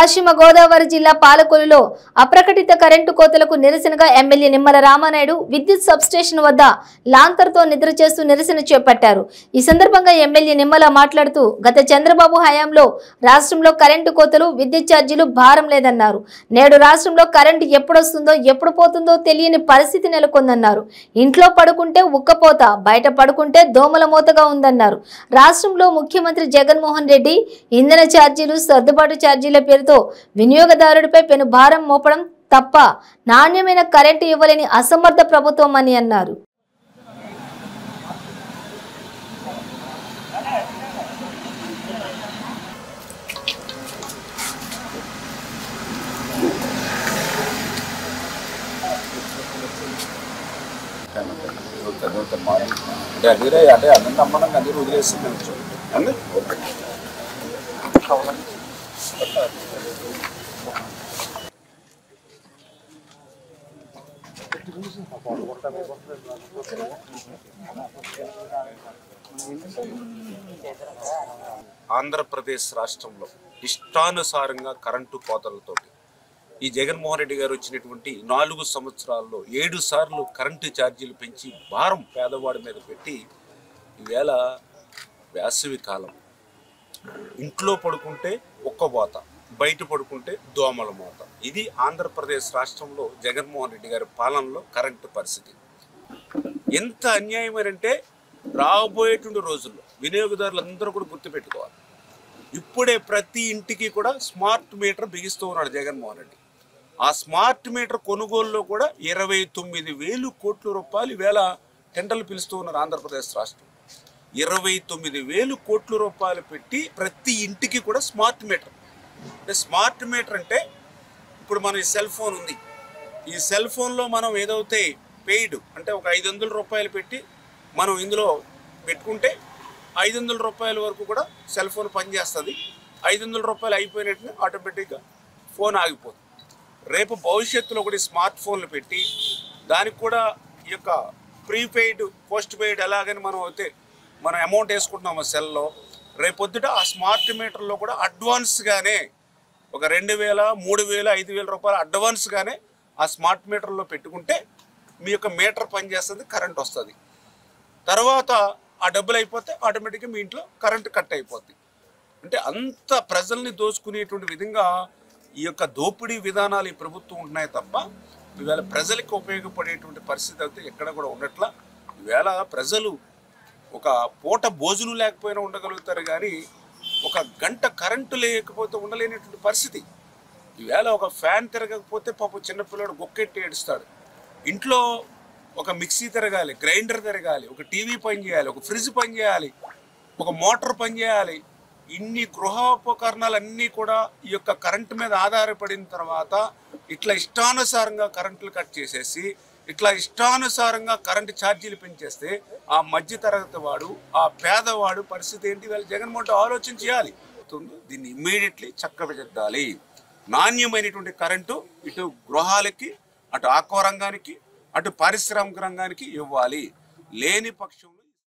పశ్చిమ గోదావరి జిల్లా పాలకొల్లులో అప్రకటిత కరెంటు కోతలకు నిరసనగా ఎమ్మెల్యే నిమ్మల రామానాయుడు విద్యుత్ సబ్స్టేషన్ వద్ద లాంతర్తో నిద్ర చేస్తూ నిరసన చేపట్టారు ఈ సందర్భంగా ఎమ్మెల్యే నిమ్మల మాట్లాడుతూ గత చంద్రబాబు హయాంలో రాష్ట్రంలో కరెంటు కోతలు విద్యుత్ ఛార్జీలు భారం లేదన్నారు నేడు రాష్ట్రంలో కరెంటు ఎప్పుడొస్తుందో ఎప్పుడు పోతుందో తెలియని పరిస్థితి నెలకొందన్నారు ఇంట్లో పడుకుంటే ఉక్కపోత బయట పడుకుంటే దోమల మూతగా ఉందన్నారు రాష్ట్రంలో ముఖ్యమంత్రి జగన్మోహన్ రెడ్డి ఇంధన ఛార్జీలు సర్దుబాటు ఛార్జీల పేరుతో వినియోగదారుడిపై పెను భారం మోపడం తప్ప నాణ్యమైన కరెంటు ఇవ్వలేని అసమర్థ ప్రభుత్వం అని అన్నారు చదువుతాను మార్నింగ్ అంటే అదిరే అంటే అన్నీ నమ్మడం అన్ని వదిలేసి మేము చూడండి అన్నీ ఓకే ఆంధ్రప్రదేశ్ రాష్ట్రంలో ఇష్టానుసారంగా కరెంటు కోతలతోటి ఈ జగన్మోహన్ రెడ్డి గారు వచ్చినటువంటి నాలుగు సంవత్సరాల్లో ఏడు సార్లు కరెంటు ఛార్జీలు పెంచి భారం పేదవాడి మీద పెట్టి ఈవేళ వేసవి కాలం ఇంట్లో పడుకుంటే ఒక్కబోత బయట పడుకుంటే దోమల మోత ఇది ఆంధ్రప్రదేశ్ రాష్ట్రంలో జగన్మోహన్ రెడ్డి గారి పాలనలో కరెంటు పరిస్థితి ఎంత అన్యాయమనంటే రాబోయేటువంటి రోజుల్లో వినియోగదారులందరూ కూడా గుర్తుపెట్టుకోవాలి ఇప్పుడే ప్రతి ఇంటికి కూడా స్మార్ట్ మీటర్ బిగిస్తూ ఉన్నాడు జగన్మోహన్ రెడ్డి ఆ స్మార్ట్ మీటర్ కొనుగోలులో కూడా ఇరవై తొమ్మిది వేలు కోట్ల రూపాయలు ఈవేళ టెండర్లు పిలుస్తూ ఉన్నారు ఆంధ్రప్రదేశ్ రాష్ట్రం ఇరవై తొమ్మిది వేలు కోట్ల రూపాయలు పెట్టి ప్రతి ఇంటికి కూడా స్మార్ట్ మీటర్ అంటే స్మార్ట్ మీటర్ అంటే ఇప్పుడు మన ఈ సెల్ ఫోన్ ఉంది ఈ సెల్ ఫోన్లో మనం ఏదైతే పెయిడ్ అంటే ఒక ఐదు వందల రూపాయలు పెట్టి మనం ఇందులో పెట్టుకుంటే ఐదు వందల రూపాయల వరకు కూడా సెల్ ఫోన్ పనిచేస్తుంది ఐదు వందల రూపాయలు అయిపోయినట్టుగా ఆటోమేటిక్గా ఫోన్ ఆగిపోతుంది రేపు భవిష్యత్తులో కూడా ఈ స్మార్ట్ ఫోన్లు పెట్టి దానికి కూడా ఈ యొక్క ప్రీపెయిడ్ పోస్ట్ పెయిడ్ ఎలాగని మనం అయితే మనం అమౌంట్ వేసుకుంటున్నాము సెల్లో రేపొద్దుట ఆ స్మార్ట్ మీటర్లో కూడా అడ్వాన్స్గానే ఒక రెండు వేల మూడు వేల ఐదు వేల రూపాయలు అడ్వాన్స్గానే ఆ స్మార్ట్ మీటర్లో పెట్టుకుంటే మీ యొక్క మీటర్ పనిచేస్తుంది కరెంట్ వస్తుంది తర్వాత ఆ డబ్బులు అయిపోతే ఆటోమేటిక్గా మీ ఇంట్లో కరెంట్ కట్ అయిపోద్ది అంటే అంత ప్రజల్ని దోచుకునేటువంటి విధంగా ఈ యొక్క దోపిడీ విధానాలు ఈ ప్రభుత్వం ఉంటున్నాయి తప్ప ఈవేళ ప్రజలకు ఉపయోగపడేటువంటి పరిస్థితి అయితే ఎక్కడ కూడా ఉండట్లా ఈవేళ ప్రజలు ఒక పూట భోజనం లేకపోయినా ఉండగలుగుతారు కానీ ఒక గంట కరెంటు లేకపోతే ఉండలేనటువంటి పరిస్థితి ఈవేళ ఒక ఫ్యాన్ తిరగకపోతే పాపం చిన్నపిల్లడు గొక్కెట్టి ఏడుస్తాడు ఇంట్లో ఒక మిక్సీ తిరగాలి గ్రైండర్ తిరగాలి ఒక టీవీ పని చేయాలి ఒక ఫ్రిడ్జ్ పని చేయాలి ఒక మోటార్ పని చేయాలి ఇన్ని గృహోపకరణాలు అన్నీ కూడా ఈ యొక్క కరెంటు మీద ఆధారపడిన తర్వాత ఇట్లా ఇష్టానుసారంగా కరెంటులు కట్ చేసేసి ఇట్లా ఇష్టానుసారంగా కరెంటు ఛార్జీలు పెంచేస్తే ఆ మధ్య తరగతి వాడు ఆ పేదవాడు పరిస్థితి ఏంటి వీళ్ళు జగన్మోహన్ రెడ్డి ఆలోచన చేయాలి దీన్ని ఇమ్మీడియట్లీ చక్కబెట్టాలి నాణ్యమైనటువంటి కరెంటు ఇటు గృహాలకి అటు ఆక్వా రంగానికి అటు పారిశ్రామిక రంగానికి ఇవ్వాలి లేని పక్షం